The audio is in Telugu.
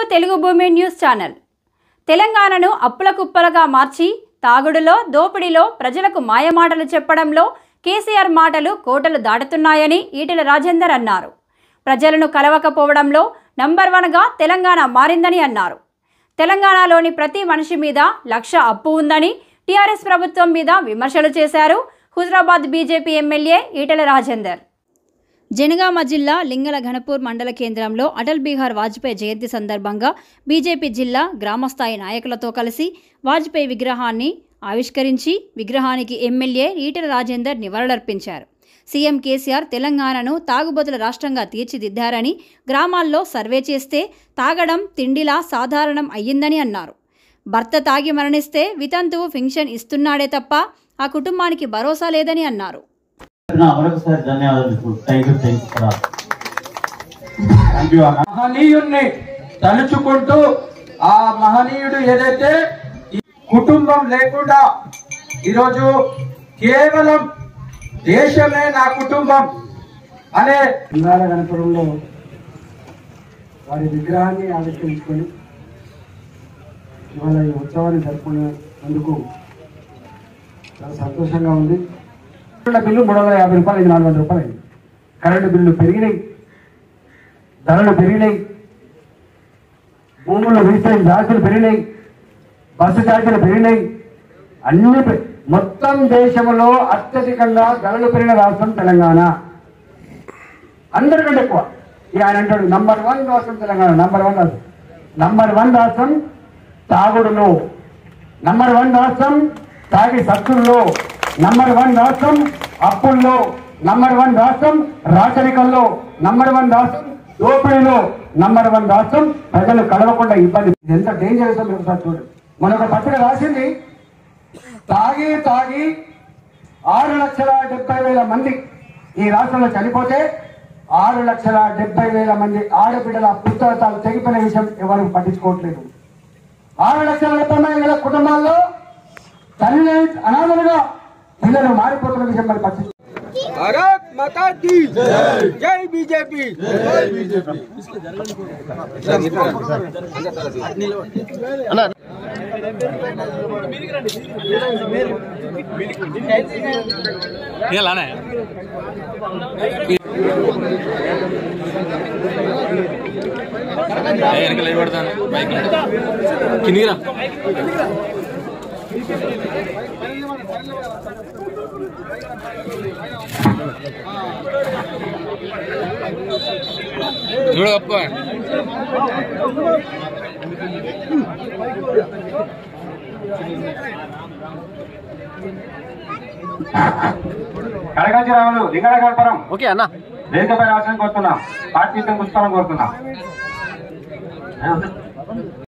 తెలుగు భూమి న్యూస్ ఛానల్ తెలంగాణను అప్పుల కుప్పలుగా మార్చి తాగుడులో దోపిడీలో ప్రజలకు మాయమాటలు చెప్పడంలో కేసీఆర్ మాటలు కోటలు దాటుతున్నాయని ఈటెల రాజేందర్ అన్నారు ప్రజలను కలవకపోవడంలో నంబర్ వన్గా తెలంగాణ మారిందని అన్నారు తెలంగాణలోని ప్రతి మనిషి మీద లక్ష అప్పు ఉందని టీఆర్ఎస్ ప్రభుత్వం మీద విమర్శలు చేశారు హుజరాబాద్ బీజేపీ ఎమ్మెల్యే ఈటెల రాజేందర్ జనగామ జిల్లా లింగల ఘనపూర్ మండల కేంద్రంలో అటల్ బిహార్ వాజ్పేయి జయంతి సందర్భంగా బీజేపీ జిల్లా గ్రామస్థాయి నాయకులతో కలిసి వాజ్పేయి విగ్రహాన్ని ఆవిష్కరించి విగ్రహానికి ఎమ్మెల్యే ఈటెల రాజేందర్ నివాళులర్పించారు సీఎం కేసీఆర్ తెలంగాణను తాగుబోతుల రాష్ట్రంగా తీర్చిదిద్దారని గ్రామాల్లో సర్వే చేస్తే తాగడం తిండిలా సాధారణం అయ్యిందని అన్నారు భర్త తాగి మరణిస్తే వితంతువు ఫింక్షన్ ఇస్తున్నాడే తప్ప ఆ కుటుంబానికి భరోసా లేదని అన్నారు నా మరొకసారి ధన్యవాదాలు thank you thank you thank you అన్న మహనీయుణ్ణి తలుచుకుంటూ ఆ మహనీయుడు ఏదైతే ఈ కుటుంబం లేకుండా ఈరోజు కేవలం దేశమే నా కుటుంబం అనే జిల్లాల గణపురంలో వారి విగ్రహాన్ని ఆవిష్కరించుకొని ఇవాళ ఈ ఉత్సవాన్ని జరుపుకునేందుకు చాలా సంతోషంగా ఉంది కరెంటు బిల్లు మూడు వందల యాభై రూపాయలు ఇది నాలుగు వందల రూపాయలు అయింది కరెంటు బిల్లు పెరిగినాయి ధరలు పెరిగినాయి భూములు రీసైల్ ఛార్జీలు పెరిగినాయి బస్సు ఛార్జీలు పెరిగినాయి అన్ని పె- మొత్తం దేశంలో అత్యధికంగా ధరలు పెరిగిన రాష్ట్రం తెలంగాణ అందరికంటే ఎక్కువ ఇక ఆయన అంటాడు నంబర్ వన్ రాష్ట్రం తెలంగాణ నంబర్ వన్ రాష్ట్రం నంబర్ వన్ రాష్ట్రం తాగుడులో నంబర్ వన్ రాష్ట్రం తాగి సత్తుల్లో నంబర్ వన్ రాష్ట్రం అప్పుల్లో నంబర్ వన్ రాష్ట్రం రాచరికంలో నంబర్ వన్ రాష్ట్రం దోపిడీలో నంబర్ వన్ రాష్ట్రం ప్రజలు కలవకుండా ఇబ్బంది ఇది ఎంత డేంజరస్ మీరు ఒకసారి చూడండి మన ఒక పత్రిక రాసింది తాగి తాగి ఆరు లక్షల డెబ్బై వేల మంది ఈ రాష్ట్రంలో చనిపోతే ఆరు లక్షల డెబ్బై వేల మంది ఆడబిడ్డల పుస్తకాలు తెగిపోయిన విషయం ఎవరు పట్టించుకోవట్లేదు ఆరు లక్షల డెబ్బై వేల కుటుంబాల్లో తల్లి అనాథలుగా పిల్లలు మారిపోతున్న విషయం మరి పట్టించు భారత్ మాతా కి జై బీజేపీ వెనకాల పడతాను బైక్ కిందిరా చూడ గొప్ప కడగంచి రాములు లింగడ కల్పరం ఓకే అన్న వేదికపై రావాల్సిన కోరుతున్నా పార్టీ కూర్చోవాలని కోరుతున్నా